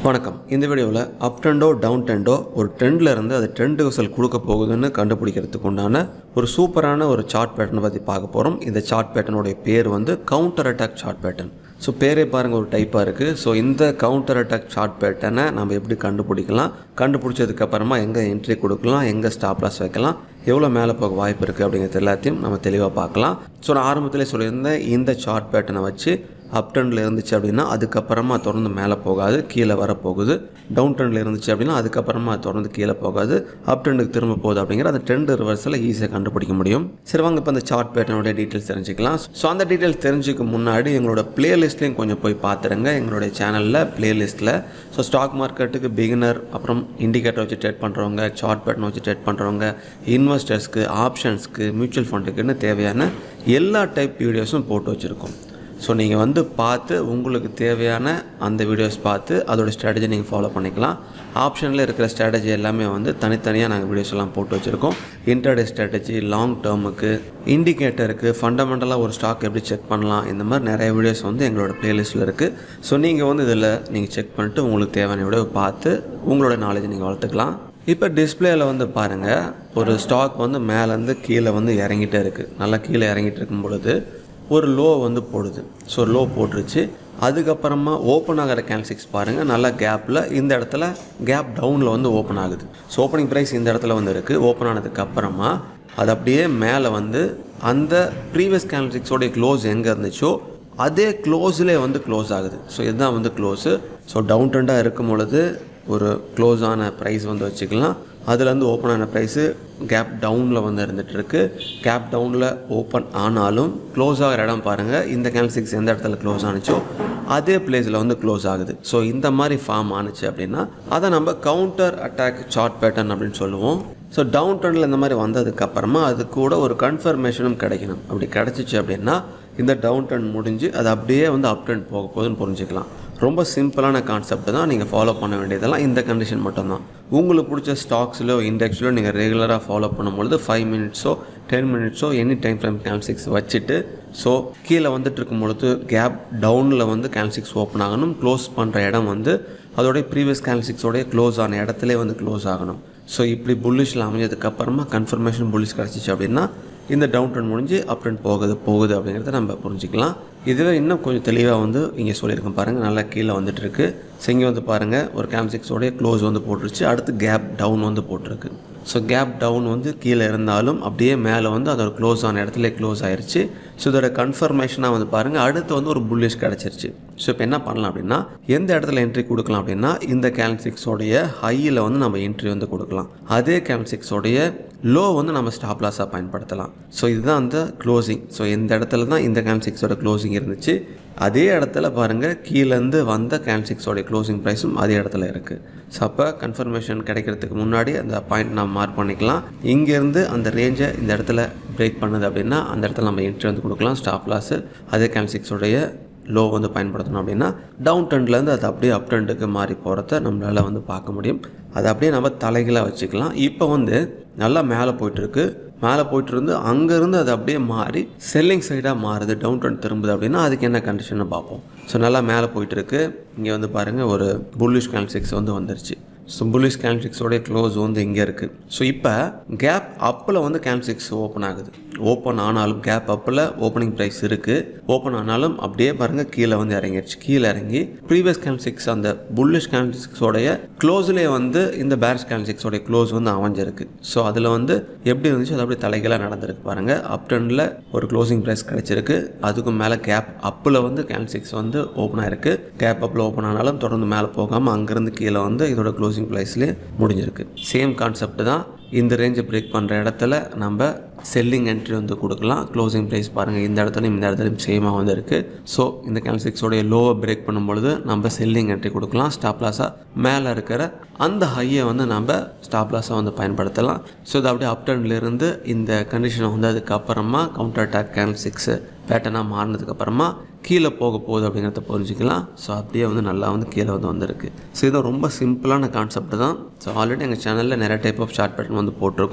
வணக்கம் இந்த வீடியோவில் அப் ட்ரெண்டோ டவுன் ட்ரெண்டோ ஒரு ட்ரெண்டில் இருந்து அது ட்ரெண்ட் ரிசல்ட் கொடுக்க போகுதுன்னு கண்டுபிடிக்கிறதுக்கு உண்டான ஒரு சூப்பரான ஒரு சார்ட் பேட்டர்னை பற்றி பார்க்க போகிறோம் இந்த சார்ட் பேட்டர்னுடைய பேர் வந்து counter attack chart pattern so பேரே பாருங்கள் ஒரு டைப்பாக இருக்குது ஸோ இந்த கவுண்டர் அட்டாக் சார்ட் பேட்டர்னை நம்ம எப்படி கண்டுபிடிக்கலாம் கண்டுபிடிச்சதுக்கப்புறமா எங்கே என்ட்ரி கொடுக்கலாம் எங்கே ஸ்டாப் லாஸ் வைக்கலாம் எவ்வளோ மேலே போக வாய்ப்பு இருக்குது அப்படிங்கிறது எல்லாத்தையும் நம்ம தெளிவாக பார்க்கலாம் ஸோ நான் ஆரம்பத்திலே சொல்லியிருந்தேன் இந்த சார்ட் பேட்டர்னை வச்சு அப் ட்ரெண்டில் இருந்துச்சு அப்படின்னா அதுக்கப்புறமா தொடர்ந்து மேலே போகாது கீழே வரப்போகுது டவுன் ட்ரெண்டில் இருந்துச்சு அப்படின்னா அதுக்கப்புறமா தொடர்ந்து கீழே போகாது அப் ட்ரெண்டுக்கு திரும்ப போகுது அப்படிங்கிற அந்த ட்ரெண்ட் ரிவர்ஸில் ஈஸியாக கண்டுபிடிக்க முடியும் சரி வாங்க இப்போ அந்த சார்ட் பேட்டர்னுடைய டீட்டெயில்ஸ் தெரிஞ்சுக்கலாம் ஸோ அந்த டீட்டெயில்ஸ் தெரிஞ்சுக்க முன்னாடி எங்களோட பிளேலிஸ்ட்லேயும் கொஞ்சம் போய் பார்த்துருங்க எங்களுடைய சேனலில் பிளேலிஸ்ட்டில் ஸோ ஸ்டாக் மார்க்கெட்டுக்கு பிகினர் அப்புறம் இண்டிகேட்டர் வச்சு ட்ரேட் பண்ணுறவங்க சார்ட் பேட்டர்ன் வச்சு ட்ரேட் பண்ணுறவங்க இன்வெஸ்டர்ஸ்க்கு ஆப்ஷன்ஸ்க்கு மியூச்சுவல் ஃபண்டுக்குன்னு தேவையான எல்லா டைப் வீடியோஸும் போட்டு வச்சுருக்கோம் ஸோ நீங்கள் வந்து பார்த்து உங்களுக்கு தேவையான அந்த வீடியோஸ் பார்த்து அதோட ஸ்ட்ராட்டஜி நீங்கள் ஃபாலோ பண்ணிக்கலாம் ஆப்ஷனில் இருக்கிற ஸ்ட்ராட்டஜி எல்லாமே வந்து தனித்தனியாக நாங்கள் வீடியோஸ் எல்லாம் போட்டு வச்சுருக்கோம் இன்டர்டே ஸ்ட்ராட்டஜி லாங் டேர்முக்கு இண்டிகேட்டருக்கு ஃபண்டமெண்டலாக ஒரு ஸ்டாக் எப்படி செக் பண்ணலாம் இந்த மாதிரி நிறைய வீடியோஸ் வந்து எங்களோட ப்ளேலிஸ்ட்டில் இருக்குது ஸோ நீங்கள் வந்து இதில் நீங்கள் செக் பண்ணிட்டு உங்களுக்கு தேவையான வீடியோ பார்த்து உங்களோட நாலேஜ் நீங்கள் வளர்த்துக்கலாம் இப்போ டிஸ்பிளேயில் வந்து பாருங்கள் ஒரு ஸ்டாக் வந்து மேலேருந்து கீழே வந்து இறங்கிட்டே இருக்குது நல்லா கீழே இறங்கிட்டு இருக்கும் பொழுது ஒரு லோ வந்து போடுது ஸோ லோ போட்டுருச்சு அதுக்கப்புறமா ஓப்பன் ஆகிற கேன்சிக்ஸ் பாருங்கள் நல்லா கேப்பில் இந்த இடத்துல கேப் டவுனில் வந்து ஓப்பன் ஆகுது ஸோ ஓப்பனிங் ப்ரைஸ் இந்த இடத்துல வந்து இருக்குது ஓப்பன் ஆனதுக்கப்புறமா அது அப்படியே மேலே வந்து அந்த ப்ரீவியஸ் கேன்சிக்ஸோடைய க்ளோஸ் எங்கே இருந்துச்சோ அதே க்ளோஸ்லேயே வந்து க்ளோஸ் ஆகுது ஸோ இதுதான் வந்து க்ளோஸு ஸோ டவுன் ட்ரெண்டாக இருக்கும் பொழுது ஒரு க்ளோஸ் ஆன ப்ரைஸ் வந்து வச்சுக்கலாம் அதுலேருந்து ஓப்பன் ஆன ப்ரைஸு கேப் டவுனில் வந்து இருந்துகிட்ருக்கு கேப் டவுனில் ஓப்பன் ஆனாலும் க்ளோஸ் ஆகிற இடம் பாருங்கள் இந்த கேன்சிக்ஸ் எந்த இடத்துல க்ளோஸ் ஆனுச்சோ அதே பிளேஸில் வந்து க்ளோஸ் ஆகுது ஸோ இந்த மாதிரி ஃபார்ம் ஆனுச்சு அப்படின்னா அதை நம்ம கவுண்டர் அட்டாக் சார்ட் பேட்டர்ன் அப்படின்னு சொல்லுவோம் ஸோ டவுன் ட்ரெண்டில் இந்த மாதிரி வந்ததுக்கப்புறமா அது கூட ஒரு கன்ஃபர்மேஷனும் கிடைக்கணும் அப்படி கிடச்சிச்சு அப்படின்னா இந்த டவுன் ட்ரெண்ட் முடிஞ்சு அது அப்படியே வந்து அப் ட்ரெண்ட் போக போகுதுன்னு புரிஞ்சுக்கலாம் ரொம்ப சிம்பிளான கான்செப்ட் தான் நீங்கள் ஃபாலோ பண்ண வேண்டியதெல்லாம் இந்த கண்டிஷன் மட்டும்தான் உங்களுக்கு பிடிச்ச ஸ்டாக்ஸ்லோ இண்டெக்ஸ்லோ நீங்கள் ரெகுலராக ஃபாலோ பண்ணும்பொழுது ஃபைவ் மினிட்ஸோ டென் மினிட்ஸோ எனி டைம் ஃப்ரேம் கேல்சிக்ஸ் வச்சுட்டு ஸோ கீழே வந்துட்டு இருக்கும் பொழுது கேப் டவுனில் வந்து கேல்சிக்ஸ் ஓப்பன் ஆகணும் க்ளோஸ் பண்ணுற இடம் வந்து அதோடைய ப்ரீவியஸ் கேல்சிக்ஸோடைய க்ளோஸ் ஆன இடத்துல வந்து க்ளோஸ் ஆகணும் ஸோ இப்படி புல்லிஷில் அமைஞ்சதுக்கப்புறமா கன்ஃபர்மேஷன் புல்லிஷ் கிடச்சிச்சு அப்படின்னா இந்த டவுன் ட்ரெண்ட் முடிஞ்சு அப் ட்ரெண்ட் போகுது போகுது அப்படிங்கிறத நம்ம புரிஞ்சுக்கலாம் இதில் இன்னும் கொஞ்சம் தெளிவாக வந்து இங்கே சொல்லியிருக்கேன் பாருங்கள் நல்லா கீழே வந்துட்டு இருக்கு ஸோ இங்கே வந்து பாருங்கள் ஒரு கேம்சிக்ஸோடைய க்ளோஸ் வந்து போட்டுருச்சு அடுத்து கேப் டவுன் வந்து போட்டிருக்கு ஸோ கேப் டவுன் வந்து கீழே இருந்தாலும் அப்படியே மேலே வந்து அதோட க்ளோஸ் ஆன இடத்துல க்ளோஸ் ஆயிருச்சு ஸோ இதோட கன்ஃபர்மேஷனாக வந்து பாருங்கள் அடுத்து வந்து ஒரு புல்லிஷ் கிடச்சிருச்சு ஸோ இப்போ என்ன பண்ணலாம் அப்படின்னா எந்த இடத்துல என்ட்ரி கொடுக்கலாம் அப்படின்னா இந்த கேல்சிக்ஸோடைய ஹையில் வந்து நம்ம என்ட்ரி வந்து கொடுக்கலாம் அதே கேல்சிக்ஸோடைய லோ வந்து நம்ம ஸ்டாப் லாஸாக பயன்படுத்தலாம் ஸோ இதுதான் அந்த க்ளோசிங் ஸோ இந்த இடத்துல தான் இந்த கேல்சிக்ஸோட க்ளோசிங் இருந்துச்சு அதே இடத்துல பாருங்கள் கீழேருந்து வந்த கேல்சிக்ஸோடைய க்ளோசிங் ப்ரைஸும் அதே இடத்துல இருக்குது ஸோ அப்போ கன்ஃபர்மேஷன் கிடைக்கிறதுக்கு முன்னாடி அந்த பாயிண்ட் நம்ம மார்க் பண்ணிக்கலாம் இங்கேருந்து அந்த ரேஞ்சை இந்த இடத்துல பிரேக் பண்ணுது அப்படின்னா அந்த இடத்துல நம்ம என்ட்ரி வந்து கொடுக்கலாம் ஸ்டாப் லாஸு அதே கேல்சிக்ஸோடைய லோ வந்து பயன்படுத்தணும் அப்படின்னா டவுன் ட்ரெண்ட்லேருந்து அது அப்படியே அப் ட்ரெண்டுக்கு மாறி போகிறத நம்மளால் வந்து பார்க்க முடியும் அதை அப்படியே நம்ம தலைகளாக வச்சுக்கலாம் இப்போ வந்து நல்லா மேலே போயிட்டுருக்கு மேலே போயிட்டு இருந்து அங்கேருந்து அது அப்படியே மாறி செல்லிங் சைடாக மாறுது டவுன் ட்ரெண்ட் திரும்புது அப்படின்னா அதுக்கு என்ன கண்டிஷன்னு பார்ப்போம் ஸோ நல்லா மேலே போயிட்டுருக்கு இங்கே வந்து பாருங்கள் ஒரு புல்லிஷ் கேல்சிக்ஸ் வந்து வந்துருச்சு ஸோ புல்லிஷ் கேல்சிக்ஸோடைய க்ளோஸ் வந்து இங்கே இருக்குது ஸோ இப்போ கேப் அப்பில் வந்து கேல்சிக்ஸ் ஓப்பன் ஆகுது ஓப்பன் ஆனாலும் கேப் அப்பில் ஓப்பனிங் ப்ரைஸ் இருக்குது ஓப்பன் ஆனாலும் அப்படியே பாருங்கள் கீழே வந்து இறங்கிடுச்சு கீழே இறங்கி ப்ரீவியஸ் கேல்சிக்ஸ் அந்த புல்லிஷ் கேல்சிக்ஸோடைய க்ளோஸ்லேயே வந்து இந்த பேரிஷ் கேல்சிக்ஸோடைய க்ளோஸ் வந்து அமைஞ்சிருக்கு ஸோ அதில் வந்து எப்படி இருந்துச்சு அது அப்படியே தலைகளாக நடந்திருக்கு பாருங்கள் அப் ட்ரெண்டில் ஒரு க்ளோசிங் ப்ரைஸ் கிடச்சிருக்கு அதுக்கும் மேலே கேப் அப்பில் வந்து கேல்சிக்ஸ் வந்து ஓப்பன் ஆயிருக்கு கேப் அப்பில் ஓப்பன் ஆனாலும் தொடர்ந்து மேலே போகாமல் அங்கேருந்து கீழே வந்து இதோட க்ளோசிங் ப்ரைஸ்லேயே முடிஞ்சிருக்கு சேம் கான்செப்ட் தான் இந்த ரேஞ்சை பிரேக் பண்ணுற இடத்துல நம்ம செல்லிங் என்ட்ரி வந்து கொடுக்கலாம் க்ளோசிங் ப்ரைஸ் பாருங்கள் இந்த இடத்துலையும் இந்த இடத்துலையும் சேமாக வந்து இருக்குது ஸோ இந்த கேல்சிக்ஸோடைய லோவை பிரேக் பண்ணும்பொழுது நம்ம செல்லிங் என்ட்ரி கொடுக்கலாம் ஸ்டாப் லாஸாக மேலே இருக்கிற அந்த ஹையை வந்து நம்ம ஸ்டாப் லாஸாக வந்து பயன்படுத்தலாம் ஸோ இது அப்படியே அப் இருந்து இந்த கண்டிஷனை வந்து அதுக்கப்புறமா கவுண்டர் அட்டாக் கேல்சிக்ஸு பேட்டர்னாக மாறினதுக்கப்புறமா கீழே போக போகுது அப்படிங்கிறத புரிஞ்சுக்கலாம் ஸோ அப்படியே வந்து நல்லா வந்து கீழே வந்து வந்திருக்கு ஸோ இது ரொம்ப சிம்பிளான கான்செப்ட் தான் ஸோ ஆல்ரெடி எங்கள் சேனலில் நிறைய டைப் ஆஃப் ஷார்ட் பேட்டர்ன் வந்து போட்டிருக்கோம்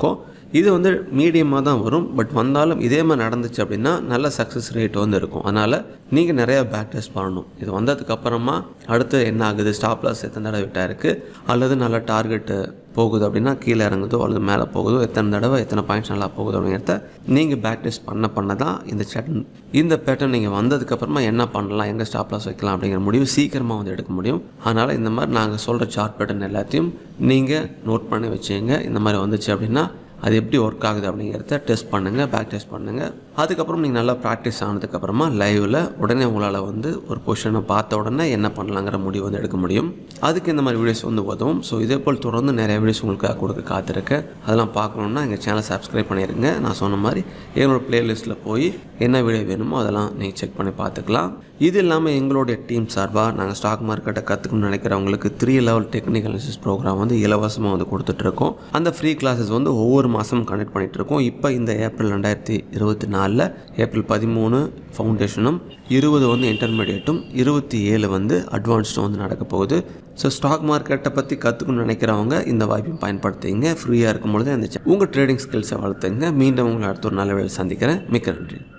இது வந்து மீடியமாக தான் வரும் பட் வந்தாலும் இதே மாதிரி நடந்துச்சு அப்படின்னா நல்ல சக்ஸஸ் ரேட் வந்து இருக்கும் அதனால் நீங்கள் நிறையா பேக் டெஸ்ட் பண்ணணும் இது வந்ததுக்கு அப்புறமா அடுத்து என்ன ஆகுது ஸ்டாப் லாஸ் எத்தனை தடவை விட்டா இருக்குது அல்லது நல்ல டார்கெட்டு போகுது அப்படின்னா கீழே இறங்குதோ அல்லது மேலே போகுதோ எத்தனை தடவை எத்தனை பாயிண்ட்ஸ் நல்லா போகுது அப்படிங்கிறத நீங்கள் பேக் டெஸ்ட் பண்ண பண்ண தான் இந்த சேட்டன் இந்த பேட்டர்ன் நீங்கள் வந்ததுக்கப்புறமா என்ன பண்ணலாம் எங்கே ஸ்டாப் லாஸ் வைக்கலாம் அப்படிங்கிற முடிவு சீக்கிரமாக வந்து எடுக்க முடியும் அதனால் இந்த மாதிரி நாங்கள் சொல்கிற சார்ட் பேட்டர்ன் எல்லாத்தையும் நீங்கள் நோட் பண்ணி வச்சுங்க இந்த மாதிரி வந்துச்சு அப்படின்னா அது எப்படி ஒர்க் ஆகுது அப்படிங்கிறத டெஸ்ட் பண்ணுங்கள் பேக் டெஸ்ட் பண்ணுங்கள் அதுக்கப்புறம் நீங்கள் நல்லா ப்ராக்டிஸ் ஆனதுக்கப்புறமா லைவில் உடனே உங்களால் வந்து ஒரு பொசிஷனை பார்த்த உடனே என்ன பண்ணலாங்கிற முடிவு வந்து எடுக்க முடியும் அதுக்கு இந்த மாதிரி வீடியோஸ் வந்து உதவும் ஸோ இதே போல் தொடர்ந்து நிறைய வீடியோஸ் உங்களுக்கு கொடுக்க காத்திருக்கேன் அதெல்லாம் பார்க்கணுன்னா எங்கள் சேனலை சப்ஸ்கிரைப் பண்ணிடுங்க நான் சொன்ன மாதிரி என்னோடய ப்ளேலிஸ்ட்டில் போய் என்ன வீடியோ வேணுமோ அதெல்லாம் நீங்கள் செக் பண்ணி பார்த்துக்கலாம் இது இல்லாமல் எங்களுடைய டீம் சார்பாக நாங்கள் ஸ்டாக் மார்க்கெட்டை கற்றுக்கணும்னு நினைக்கிறவங்களுக்கு three level technical analysis program வந்து இலவசமாக வந்து கொடுத்துட்ருக்கோம் அந்த ஃப்ரீ கிளாஸஸ் வந்து ஒவ்வொரு மாதமும் கண்டக்ட் பண்ணிகிட்டு இருக்கோம் இப்போ இந்த ஏப்ரல் ரெண்டாயிரத்தி இருபத்தி நாலில் ஏப்ரல் பதிமூணு ஃபவுண்டேஷனும் இருபது வந்து இன்டர்மீடியட்டும் இருபத்தி ஏழு வந்து அட்வான்ஸ்டும் வந்து நடக்க போகுது ஸோ ஸ்டாக் மார்க்கெட்டை பற்றி கற்றுக்கணும்னு நினைக்கிறவங்க இந்த வாய்ப்பையும் பயன்படுத்திங்க ஃப்ரீயாக இருக்கும் பொழுது அந்த உங்கள் ட்ரேடிங் ஸ்கில்ஸை வளர்த்துங்க மீண்டும் உங்களை அடுத்த ஒரு நல்ல வேலை சந்திக்கிறேன் மிக்க நன்றி